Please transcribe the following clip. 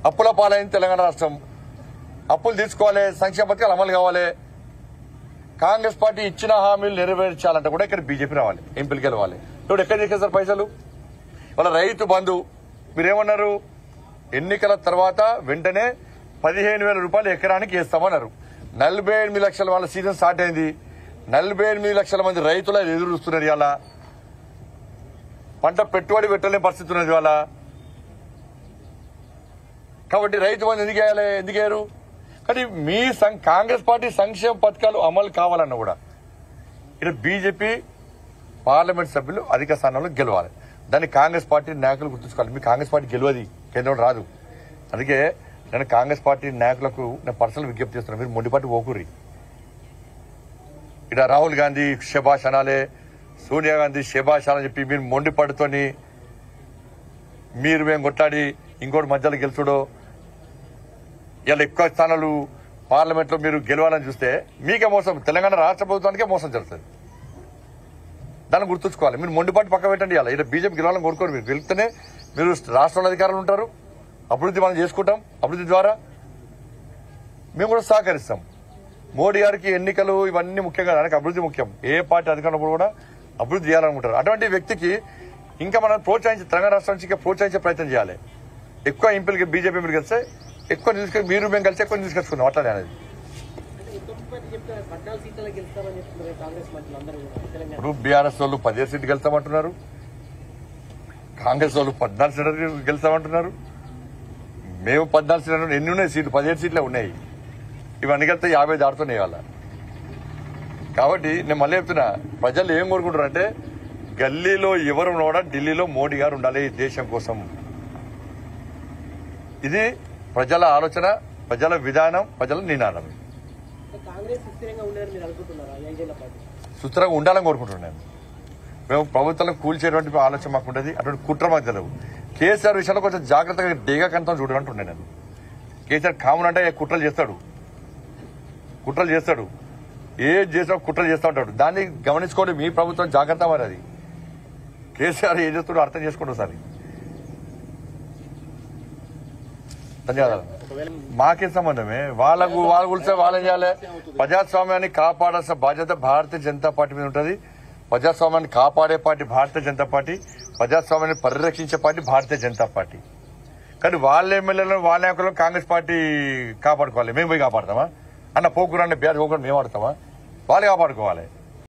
అప్పుల పాలైంది తెలంగాణ రాష్ట్రం అప్పులు తీసుకోవాలి సంక్షేమ పథకాలు అమలు కావాలి కాంగ్రెస్ పార్టీ ఇచ్చిన హామీలు నెరవేర్చాలంటే కూడా ఇక్కడ బీజేపీ రావాలి ఎంపీలు గెలవాలి ఇప్పుడు ఎక్కడ చేసేస్తారు పైసలు వాళ్ళ రైతు బంధు మీరేమన్నారు ఎన్నికల తర్వాత వెంటనే పదిహేను వేల రూపాయలు ఎకరానికి వేస్తామన్నారు నలభై ఎనిమిది లక్షల వాళ్ళ సీజన్ స్టార్ట్ అయింది నలభై ఎనిమిది లక్షల మంది రైతులు ఎదురు చూస్తున్నారు ఇవాళ పంట పెట్టుబడి పెట్టలేని పరిస్థితి ఉన్నది ఇవాళ కాబట్టి రైతు బంధు ఎందుకు వేయాలి ఎందుకు వేయరు కానీ మీ సం- కాంగ్రెస్ పార్టీ సంక్షేమ పథకాలు అమలు కావాలన్నా కూడా ఇక్కడ బీజేపీ పార్లమెంట్ సభ్యులు అధిక స్థానంలో గెలవాలి దాన్ని కాంగ్రెస్ పార్టీ నాయకులు గుర్తుంచుకోవాలి మీ కాంగ్రెస్ పార్టీ గెలవది కేంద్రం రాదు అందుకే నేను కాంగ్రెస్ పార్టీ నాయకులకు నేను పర్సనల్ విజ్ఞప్తి చేస్తున్నాను మీరు మొండిపాటి పోకుర్రి ఇక్కడ రాహుల్ గాంధీ శభాష్ అనాలే సోనియా గాంధీ శభాష్ అని చెప్పి మీరు మొండిపాటుతోని మీరు మేము కొట్లాడి ఇంకోటి మధ్యలో గెలుచుడో ఇలా ఎక్కువ స్థానాలు పార్లమెంట్ లో మీరు గెలవాలని చూస్తే మీకే మోసం తెలంగాణ రాష్ట్ర ప్రభుత్వానికే మోసం జరుగుతుంది దాన్ని గుర్తుంచుకోవాలి మీరు మొండిపాటు పక్క పెట్టండి ఇలా ఇక్కడ బీజేపీ గెలవాలని కోరుకోరు మీరు గెలిస్తేనే మీరు రాష్ట్రంలో అధికారులు ఉంటారు అభివృద్ధి మనం చేసుకుంటాం అభివృద్ధి ద్వారా మేము కూడా సహకరిస్తాం మోడీ గారికి ఎన్నికలు ఇవన్నీ ముఖ్యం కాదు ఆయనకు అభివృద్ధి ముఖ్యం ఏ పార్టీ అధికారంలో కూడా అభివృద్ధి చేయాలనుకుంటారు అటువంటి వ్యక్తికి ఇంకా మనం ప్రోత్సహించి తెలంగాణ రాష్ట్రం నుంచి ఇంకా ప్రోత్సహించే ప్రయత్నం చేయాలి ఎక్కువ ఎంపీలకి బీజేపీ ఎంపీలు కలిస్తే ఎక్కువ తీసుకొని మీరు మేము కలిసి ఎక్కువ తీసుకొచ్చుకున్నాం అట్లా అనేది ఇంకొక పార్టీ చెప్తే పద్నాలుగు సీట్లలో గెలుస్తామని చెప్తున్నారు కాంగ్రెస్ మంత్రులు అందరూ కూడా తెలంగాణ ఇప్పుడు బీఆర్ఎస్ వాళ్ళు పదిహేను సీట్లు గెలుస్తామంటున్నారు కాంగ్రెస్ వాళ్ళు పద్నాలుగు సీట్లు గెలుస్తామంటున్నారు మేము పద్నాలుగు సీట్లు ఎన్ని ఉన్నాయి సీట్లు పదిహేడు సీట్లే ఉన్నాయి ఇవన్నీ కలిస్తే యాభై దాడుతున్నాయి వాళ్ళ కాబట్టి నేను మళ్ళీ చెప్తున్నా ప్రజలు ఏం కోరుకుంటారు అంటే గల్లీలో ఎవరు కూడా ఢిల్లీలో మోడీ గారు ఉండాలి ఈ దేశం కోసం ఇది ప్రజల ఆలోచన ప్రజల విధానం ప్రజల నినాదం కాంగ్రెస్ సుస్థిరంగా ఉండేదని మీరు అనుకుంటున్నారా ఐదేళ్ల పాటు సుస్థిరంగా ఉండాలని కోరుకుంటున్నాను మేము ప్రభుత్వాలను కూల్చేటువంటి ఆలోచన మాకు ఉండదు అటువంటి కుట్ర మాకు తెలియదు కేసీఆర్ విషయంలో కొంచెం జాగ్రత్తగా డేగా కంతం చూడమంటుండే నేను కేసీఆర్ కామన్ అంటే కుట్రలు చేస్తాడు కుట్రలు చేస్తాడు ఏది చేసినా కుట్రలు చేస్తూ ఉంటాడు దాన్ని గమనించుకోండి మీ ప్రభుత్వం జాగ్రత్త మరి అది కేసీఆర్ ఏం చేస్తాడో అర్థం చేసుకోండి ఒకసారి ధన్యవాదాలు ఒకవేళ మాకే సంబంధమే వాళ్ళకు వాళ్ళ గురించి వాళ్ళని చేయాలి ప్రజాస్వామ్యాన్ని కాపాడాల్సిన బాధ్యత భారతీయ జనతా పార్టీ మీద ఉంటుంది ప్రజాస్వామ్యాన్ని కాపాడే పార్టీ భారతీయ జనతా పార్టీ ప్రజాస్వామ్యాన్ని పరిరక్షించే పార్టీ భారతీయ జనతా పార్టీ కానీ వాళ్ళ ఎమ్మెల్యేలను వాళ్ళ నాయకులను కాంగ్రెస్ పార్టీ కాపాడుకోవాలి మేము పోయి కాపాడతామా అన్న పోకురు అన్న బేర్ పోకురు మేము ఆడతామా వాళ్ళు కాపాడుకోవాలి